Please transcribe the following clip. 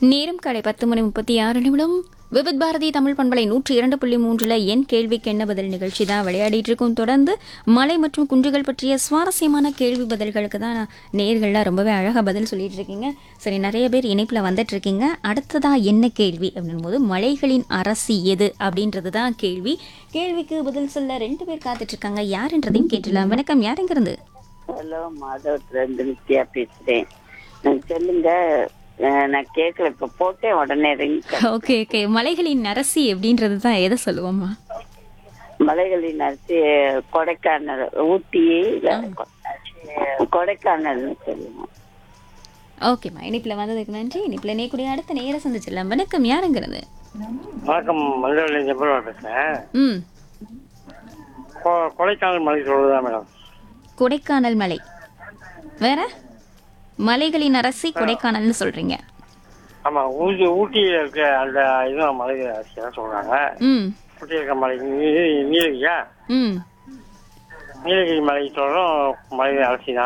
நேரம் காலை பத்து மணி முப்பத்தி ஆறு நிமிடம் விவித் பாரதி தமிழ் பண்பலை நூற்றி இரண்டு புள்ளி மூன்றுல என் கேள்விக்கு என்ன பதில் நிகழ்ச்சி தான் விளையாடிட்டு இருக்கோம் தொடர்ந்து மலை மற்றும் குன்றுகள் பற்றிய சுவாரஸ்யமான கேள்வி பதில்களுக்கு தான் நேர்கள்லாம் ரொம்பவே அழகாக பதில் சொல்லிட்டு இருக்கீங்க சரி நிறைய பேர் இணைப்பில் வந்துட்டு இருக்கீங்க அடுத்ததா என்ன கேள்வி அப்படின் போது மலைகளின் அரசி எது அப்படின்றது தான் கேள்வி கேள்விக்கு பதில் சொல்ல ரெண்டு பேர் காத்துட்டு இருக்காங்க யாருன்றதையும் கேட்டுடலாம் வணக்கம் யாருங்கிறது ஹலோ மாதவத்துல இருந்து நித்யா பேசுறேன் நான் சொல்லுங்க அஹ் நான் கேட்கல இப்ப போட்டேன் உடனே ரிங் ஓகே ஓகே மலைகளின் அரசி அப்படின்றது தான் எதை சொல்லுவோம்மா மலைகளின் அரிசி கொடைக்கானல் ஊட்டி இல்ல கொ- கொடைக்கானல்னு சொல்லுவோம் ஓகேம்மா இனிப்பில் வந்ததுக்கு நன்றி இனிப்பில் நேக்கூடிய அடுத்த நேரம் சந்திச்சிடலாம் வணக்கம் யாருங்கிறது வணக்கம் மதுரையில் ஜெபர்வா பேசுகிறேன் ம் கொ- கொடைக்கானல் மலை சொல்லுதா மேடம் கொடைக்கானல் மலை வேற மலைகளின் அரசி கொடைக்கானல்னு சொல்றீங்க ஆமாம் ஊட்டி ஊட்டியில் இருக்க அந்த இதுவும் மலை அரசி தான் சொல்கிறாங்க ம் ஊட்டியில் இருக்க மலை நீ- நீலகிரியா ம் நீலகிரி மலை சொல்கிறோம் மலை அரசி தான்